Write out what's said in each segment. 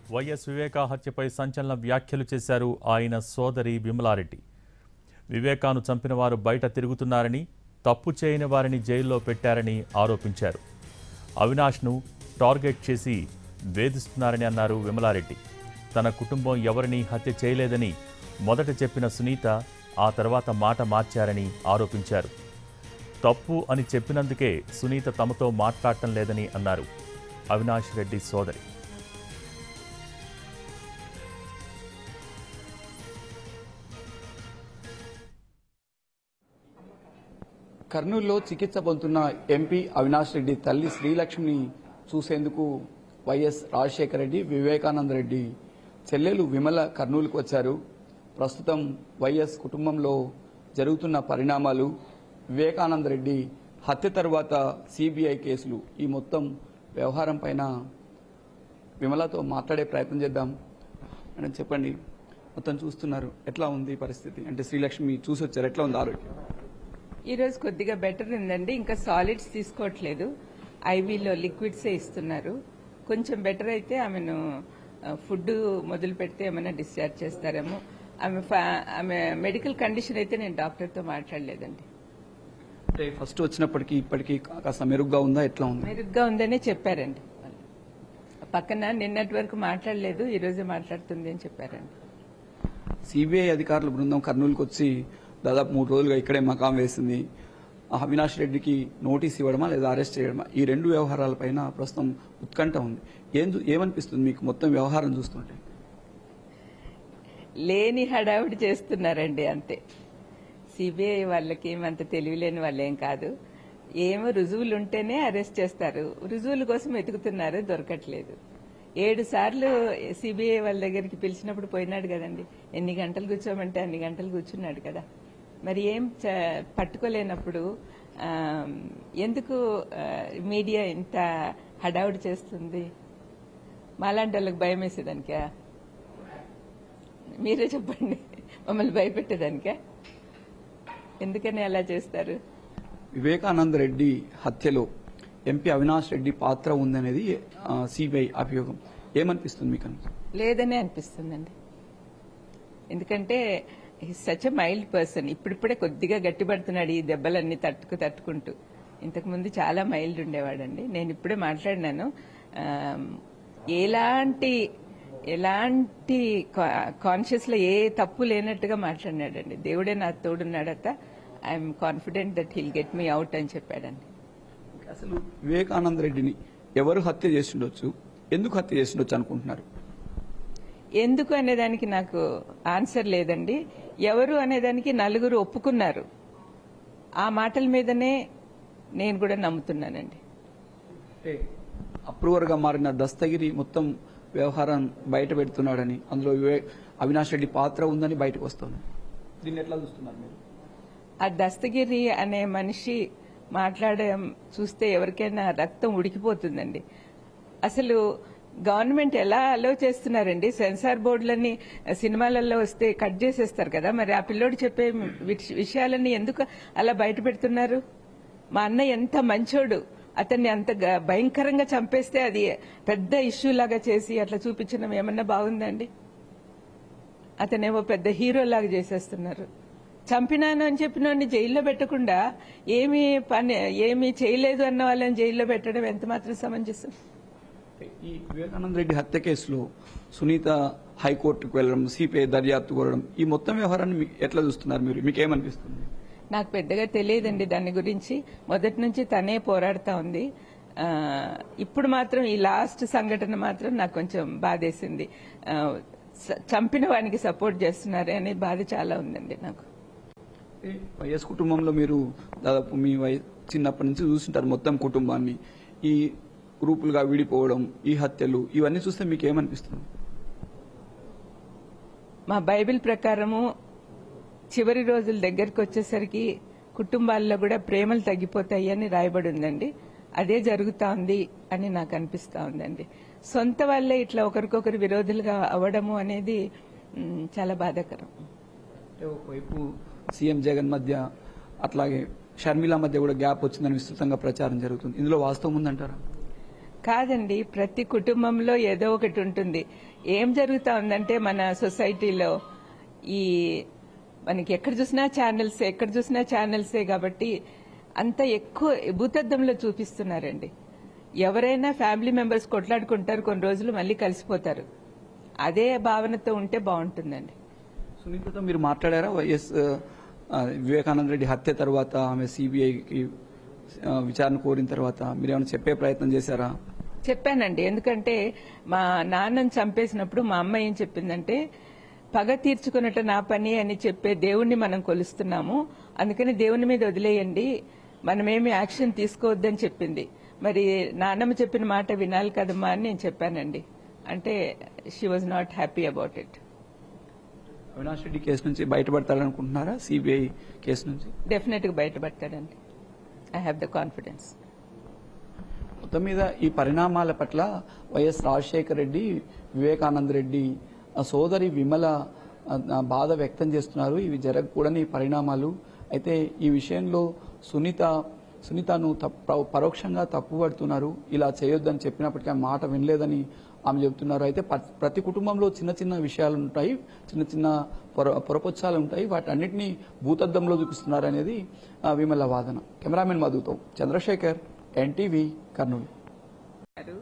YS Viveka హత్యపై సంచలన వ్యాఖ్యలు చేశారు ఆయన సోదరి విమలారెడ్డి వివేకాను చంపిన వారు బయట తిరుగుతున్నారని తప్పు చేయని వారిని జైల్లో పెట్టారని ఆరోపించారు అవినాష్ను టార్గెట్ చేసి వేధిస్తున్నారని అన్నారు విమలారెడ్డి తన కుటుంబం ఎవరిని హత్య చేయలేదని మొదట చెప్పిన సునీత ఆ తర్వాత మాట మార్చారని ఆరోపించారు తప్పు అని చెప్పినందుకే సునీత తమతో మాట్లాడటం లేదని అన్నారు అవినాష్ రెడ్డి సోదరి కర్నూలులో చికిత్స పొందుతున్న ఎంపీ అవినాష్ రెడ్డి తల్లి శ్రీలక్ష్మిని చూసేందుకు వైఎస్ రాజశేఖర రెడ్డి వివేకానంద రెడ్డి చెల్లెలు విమల కర్నూలుకు వచ్చారు ప్రస్తుతం వైఎస్ కుటుంబంలో జరుగుతున్న పరిణామాలు వివేకానంద రెడ్డి హత్య తర్వాత సిబిఐ కేసులు ఈ మొత్తం వ్యవహారం పైన విమలతో మాట్లాడే ప్రయత్నం చేద్దాం మేడం చెప్పండి మొత్తం చూస్తున్నారు ఎట్లా ఉంది పరిస్థితి అంటే శ్రీలక్ష్మి చూసి వచ్చారు ఎట్లా ఉంది ఆరోగ్యం ఈ రోజు కొద్దిగా బెటర్ ఉందండి ఇంకా సాలిడ్స్ తీసుకోవట్లేదు ఐవీలో లిక్విడ్సే ఇస్తున్నారు కొంచెం బెటర్ అయితే ఆమెను ఫుడ్ మొదలు పెడితే ఏమైనా డిశ్చార్జ్ చేస్తారేమో ఆమె ఫా- ఆమె మెడికల్ కండిషన్ అయితే నేను డాక్టర్తో మాట్లాడలేదండి అంటే ఫస్ట్ వచ్చినప్పటికీ ఇప్పటికీ కాస్త మెరుగ్గా ఉందా ఎట్లా ఉంది మెరుగ్గా ఉందనే చెప్పారండి వాళ్ళు. పక్కన నిన్నటి వరకు మాట్లాడలేదు ఈ రోజే మాట్లాడుతుంది అని చెప్పారండి సిబిఐ అధికారుల బృందం కర్నూలుకు వచ్చి దాదాపు మూడు రోజులుగా ఇక్కడే మకాం వేసింది ఆ అవినాష్ రెడ్డికి నోటీస్ ఇవ్వడమా లేదా అరెస్ట్ చేయడమా ఈ రెండు వ్యవహారాలపైన ప్రస్తుతం ఉత్కంఠ ఉంది ఏం చూ- ఏమనిపిస్తుంది మీకు మొత్తం వ్యవహారం చూస్తుంటే లేని హడావిడి చేస్తున్నారండి అంతే సిబిఐ వాళ్ళకి ఏమంత తెలివిలేని వాళ్ళేం కాదు ఏమో రుజువులు ఉంటేనే అరెస్ట్ చేస్తారు రుజువుల కోసం వెతుకుతున్నారు దొరకట్లేదు ఏడు సార్లు సిబిఐ వాళ్ళ దగ్గరికి పిలిచినప్పుడు పోయినాడు కదండి ఎన్ని గంటలు కూర్చోమంటే అన్ని గంటలు కూర్చున్నాడు కదా మరి ఏం చ- పట్టుకోలేనప్పుడు ఆ, ఎందుకు ఆ, మీడియా ఇంత హడావుడి చేస్తుంది మాలాంటి వాళ్ళకి భయం వేసేదానికా మీరే చెప్పండి మమ్మల్ని భయపెట్టేదానికా ఎందుకని అలా చేస్తారు వివేకానంద రెడ్డి హత్యలో ఎంపీ అవినాష్ రెడ్డి పాత్ర ఉందనేది సిబిఐ అభియోగం ఏమనిపిస్తుంది మీకు లేదనే అనిపిస్తుందండి ఎందుకంటే సచ్ ఎ మైల్డ్ పర్సన్ ఇప్పుడిప్పుడే కొద్దిగా గట్టిపడుతున్నాడు ఈ దెబ్బలన్నీ తట్టుకు తట్టుకుంటూ ఇంతకుముందు చాలా మైల్డ్ ఉండేవాడండి నేను ఇప్పుడే మాట్లాడినాను ఆమ్, ఎలాంటి ఎలాంటి కాన్షియస్ లో ఏ తప్పు లేనట్టుగా మాట్లాడినాడండి దేవుడే నా తోడున్నాడట I'm confident that he'll get me out అని చెప్పాడండి అసలు వివేకానంద రెడ్డిని ఎవరు హత్య చేసిండొచ్చు ఎందుకు హత్య చేసిండొచ్చు అనుకుంటున్నారు ఎందుకు అనేదానికి నాకు ఆన్సర్ లేదండి ఎవరు అనేదానికి నలుగురు ఒప్పుకున్నారు ఆ మాటల మీదనే నేను కూడా నమ్ముతున్నానండి అంటే అప్రూవర్ గా మారిన దస్తగిరి మొత్తం వ్యవహారం బయట పెడుతున్నాడని అందులో వివే- అవినాష్ రెడ్డి పాత్ర ఉందని బయటకు వస్తుంది దీన్ని ఎట్లా చూస్తున్నారు మీరు ఆ దస్తగిరి అనే మనిషి మాట్లాడడం చూస్తే ఎవరికైనా రక్తం ఉడికిపోతుందండి అసలు గవర్నమెంట్ ఎలా అలో చేస్తున్నారండి సెన్సార్ బోర్డులన్నీ సినిమాలలో వస్తే కట్ చేసేస్తారు కదా మరి ఆ పిల్లోడు చెప్పే విష- విషయాలన్నీ ఎందుకు అలా బయట పెడుతున్నారు మా అన్న ఎంత మంచోడు అతన్ని అంత గ- భయంకరంగా చంపేస్తే అది పెద్ద ఇష్యూ లాగా చేసి అట్లా చూపించడం ఏమన్నా బాగుందండి అతనేమో పెద్ద హీరో లాగా చేసేస్తున్నారు చంపినాను అని చెప్పినోడిని జైల్లో పెట్టకుండా ఏమి పని ఏమి చేయలేదు అన్న వాళ్ళని జైల్లో పెట్టడం ఎంత మాత్రం సమంజసం ఈ వివేకానంద రెడ్డి హత్య కేసులో సునీత హైకోర్టుకు వెళ్ళడం సిపిఐ దర్యాప్తు కోరడం ఈ మొత్తం వ్యవహారాన్ని మీకు ఎట్లా చూస్తున్నారు మీరు మీకు ఏమనిపిస్తుంది నాకు పెద్దగా తెలియదండి దాని గురించి మొదటి నుంచి తనే పోరాడుతా ఉంది ఆ, ఇప్పుడు మాత్రం ఈ లాస్ట్ సంఘటన మాత్రం నాకు కొంచెం బాధేసింది ఆ, స- చంపిన వానికి సపోర్ట్ చేస్తున్నారు అనే బాధ చాలా ఉందండి నాకు అంటే వైఎస్ కుటుంబంలో మీరు దాదాపు మీ వయ చిన్నప్పటి నుంచి చూస్తుంటారు మొత్తం కుటుంబాన్ని ఈ గ్రూపులుగా విడిపోవడం ఈ హత్యలు ఇవన్నీ చూస్తే మీకు ఏమనిపిస్తుంది మా బైబిల్ ప్రకారము చివరి రోజుల దగ్గరికి వచ్చేసరికి కుటుంబాల్లో కూడా ప్రేమలు తగ్గిపోతాయి అని రాయబడి ఉందండి అదే జరుగుతా ఉంది అని నాకు అనిపిస్తా ఉందండి సొంత వాళ్ళే ఇట్లా ఒకరికొకరు విరోధులుగా అవ్వడము అనేది మ్, చాలా బాధాకరం అంటే ఒకవైపు సీఎం జగన్ మధ్య అట్లాగే షర్మిల మధ్య కూడా గ్యాప్ వచ్చిందని విస్తృతంగా ప్రచారం జరుగుతుంది ఇందులో వాస్తవం ఉందంటారా కాదండి ప్రతి కుటుంబంలో ఏదో ఒకటి ఉంటుంది ఏం జరుగుతా ఉందంటే మన సొసైటీలో ఈ మనకి ఎక్కడ చూసినా ఛానల్స్ ఎక్కడ చూసినా ఛానల్సే కాబట్టి అంత ఎక్కువ భూతద్దంలో చూపిస్తున్నారండి ఎవరైనా ఫ్యామిలీ మెంబర్స్ కొట్లాడుకుంటారు కొన్ని రోజులు మళ్ళీ కలిసిపోతారు అదే భావనతో ఉంటే బాగుంటుందండి సునీతతో మీరు మాట్లాడారా వైఎస్ ఆ, వివేకానంద రెడ్డి హత్య తర్వాత ఆమె సిబిఐకి విచారణ కోరిన తర్వాత మీరు ఏమైనా చెప్పే ప్రయత్నం చేశారా చెప్పానండి ఎందుకంటే మా నాన్నని చంపేసినప్పుడు మా అమ్మ ఏం చెప్పిందంటే పగ తీర్చుకున్నట్టు నా పని అని చెప్పే దేవుణ్ణి మనం కొలుస్తున్నాము అందుకని దేవుని మీద వదిలేయండి మనమేమి యాక్షన్ తీసుకోవద్దని చెప్పింది మరి నాన్నమ్మ చెప్పిన మాట వినాలి కదమ్మా అని నేను చెప్పానండి అంటే she was not happy about it Avinash Reddy case నుంచి బయటపడతారనుకుంటున్నారా సిబిఐ కేసు నుంచి డెఫినెట్ గా బయటపడతాడండి ఐ హ్యావ్ ద కాన్ఫిడెన్స్ మొత్తం మీద ఈ పరిణామాల పట్ల వైఎస్ రాజశేఖర రెడ్డి వివేకానంద రెడ్డి ఆ సోదరి విమల ఆ, ఆ, బాధ వ్యక్తం చేస్తున్నారు ఇవి జరగకూడని పరిణామాలు అయితే ఈ విషయంలో సునీత సునీతను తప్ప పరోక్షంగా తప్పుపడుతున్నారు ఇలా చేయొద్దని చెప్పినప్పటికీ ఆ మాట వినలేదని ఆమె చెబుతున్నారు అయితే ప- ప్రతి కుటుంబంలో చిన్న చిన్న విషయాలు ఉంటాయి చిన్న చిన్న పొర పొరపొచ్చాలు ఉంటాయి వాటన్నిటిని భూతద్దంలో చూపిస్తున్నారు అనేది ఆ, విమల వాదన కెమెరామెన్ మధుతో చంద్రశేఖర్ ఎన్టీవీ కర్నూలు గారు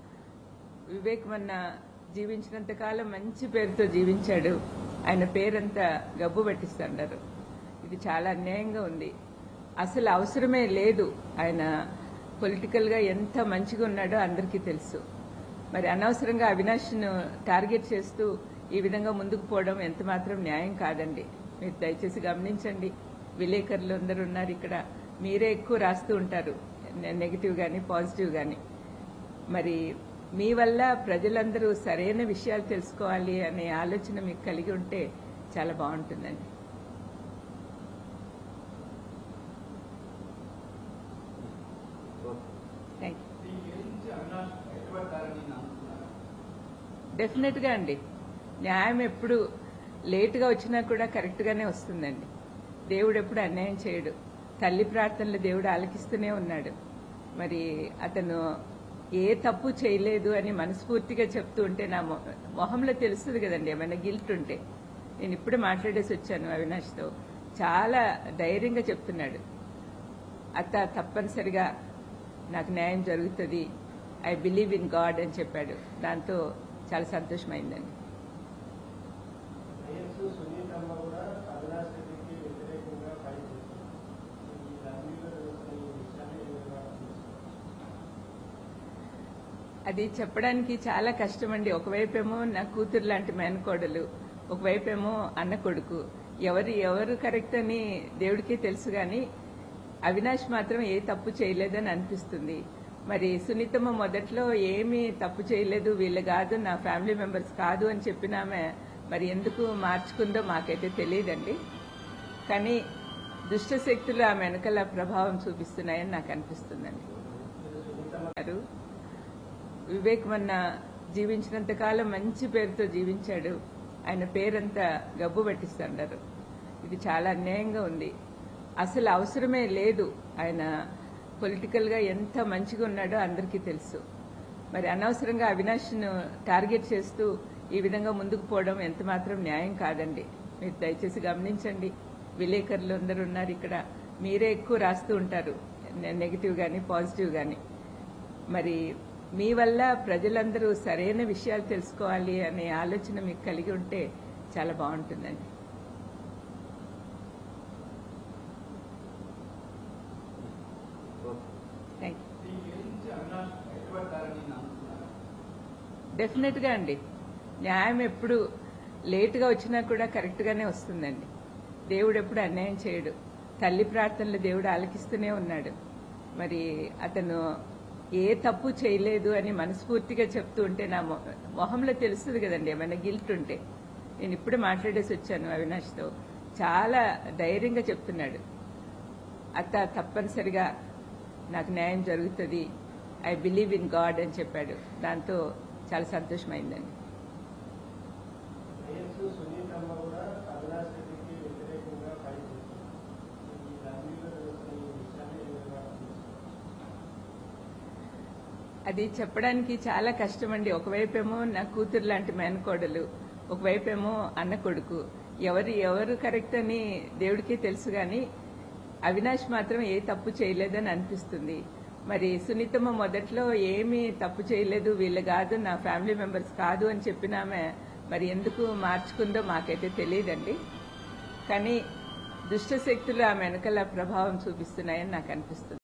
వివేక్ మొన్న జీవించినంత కాలం మంచి పేరుతో జీవించాడు ఆయన పేరంతా గబ్బు పట్టిస్తున్నారు ఇది చాలా అన్యాయంగా ఉంది అసలు అవసరమే లేదు ఆయన పొలిటికల్ గా ఎంత మంచిగా ఉన్నాడో అందరికీ తెలుసు మరి అనవసరంగా అవినాష్ను టార్గెట్ చేస్తూ ఈ విధంగా ముందుకు పోవడం ఎంత మాత్రం న్యాయం కాదండి మీరు దయచేసి గమనించండి విలేకరులు అందరూ ఉన్నారు ఇక్కడ మీరే ఎక్కువ రాస్తూ ఉంటారు నెగిటివ్ గాని పాజిటివ్ గాని మరి మీ వల్ల ప్రజలందరూ సరైన విషయాలు తెలుసుకోవాలి అనే ఆలోచన మీకు కలిగి ఉంటే చాలా బాగుంటుందండి థ్యాంక్ డెఫినెట్ గా అండి న్యాయం ఎప్పుడు లేటుగా వచ్చినా కూడా కరెక్ట్ గానే వస్తుందండి దేవుడు ఎప్పుడు అన్యాయం చేయడు తల్లి ప్రార్థనలు దేవుడు ఆలకిస్తూనే ఉన్నాడు మరి అతను ఏ తప్పు చేయలేదు అని మనస్ఫూర్తిగా చెప్తూ ఉంటే నా మొ- మొహంలో తెలుస్తుంది కదండి ఏమైనా గిల్ట్ ఉంటే నేను ఇప్పుడు మాట్లాడేసి వచ్చాను అవినాష్తో చాలా ధైర్యంగా చెప్తున్నాడు అత్త తప్పనిసరిగా నాకు న్యాయం జరుగుతుంది ఐ బిలీవ్ ఇన్ గాడ్ అని చెప్పాడు దాంతో చాలా సంతోషమైందండి అది చెప్పడానికి చాలా కష్టమండి ఒకవైపేమో నా కూతురు లాంటి మేనకోడలు ఒకవైపేమో అన్న కొడుకు ఎవరు ఎవరు కరెక్ట్ అని దేవుడికే తెలుసు గాని అవినాష్ మాత్రం ఏ తప్పు చేయలేదని అనిపిస్తుంది మరి సునీతమ్మ మొదట్లో ఏమీ తప్పు చేయలేదు వీళ్ళు కాదు నా ఫ్యామిలీ మెంబర్స్ కాదు అని చెప్పినామె మరి ఎందుకు మార్చుకుందో మాకైతే తెలియదండి కానీ దుష్ట శక్తులు ఆమె వెనకాల ప్రభావం చూపిస్తున్నాయని నాకు అనిపిస్తుందండి గారు వివేక్ మొన్న జీవించినంత కాలం మంచి పేరుతో జీవించాడు ఆయన పేరంతా గబ్బు పట్టిస్తున్నారు ఇది చాలా అన్యాయంగా ఉంది అసలు అవసరమే లేదు ఆయన పొలిటికల్ గా ఎంత మంచిగా ఉన్నాడో అందరికీ తెలుసు మరి అనవసరంగా అవినాష్ను టార్గెట్ చేస్తూ ఈ విధంగా ముందుకు పోవడం ఎంత మాత్రం న్యాయం కాదండి మీరు దయచేసి గమనించండి విలేకరులు అందరూ ఉన్నారు ఇక్కడ మీరే ఎక్కువ రాస్తూ ఉంటారు నెగిటివ్ గాని పాజిటివ్ గాని మరి మీ వల్ల ప్రజలందరూ సరైన విషయాలు తెలుసుకోవాలి అనే ఆలోచన మీకు కలిగి ఉంటే చాలా బాగుంటుందండి థ్యాంక్ డెఫినెట్ గా అండి న్యాయం ఎప్పుడు లేటుగా వచ్చినా కూడా కరెక్ట్ గానే వస్తుందండి దేవుడు ఎప్పుడు అన్యాయం చేయడు తల్లి ప్రార్థనలు దేవుడు ఆలకిస్తూనే ఉన్నాడు మరి అతను ఏ తప్పు చేయలేదు అని మనస్ఫూర్తిగా చెప్తూ ఉంటే నా మొ- మొహంలో తెలుస్తుంది కదండి ఏమైనా గిల్ట్ ఉంటే నేను ఇప్పుడు మాట్లాడేసి వచ్చాను అవినాష్తో చాలా ధైర్యంగా చెప్తున్నాడు అత్త తప్పనిసరిగా నాకు న్యాయం జరుగుతుంది ఐ బిలీవ్ ఇన్ గాడ్ అని చెప్పాడు దాంతో చాలా సంతోషమైందండి అది చెప్పడానికి చాలా కష్టమండి ఒకవైపేమో నా కూతురు లాంటి మేనకోడలు ఒకవైపేమో అన్న కొడుకు ఎవరు ఎవరు కరెక్ట్ అని దేవుడికే తెలుసు గాని అవినాష్ మాత్రం ఏ తప్పు చేయలేదని అనిపిస్తుంది మరి సునీతమ్మ మొదట్లో ఏమీ తప్పు చేయలేదు వీళ్ళు కాదు నా ఫ్యామిలీ మెంబర్స్ కాదు అని చెప్పినామె మరి ఎందుకు మార్చుకుందో మాకైతే తెలియదండి కానీ దుష్ట శక్తులు ఆమె వెనకాల ప్రభావం చూపిస్తున్నాయని నాకు అనిపిస్తుంది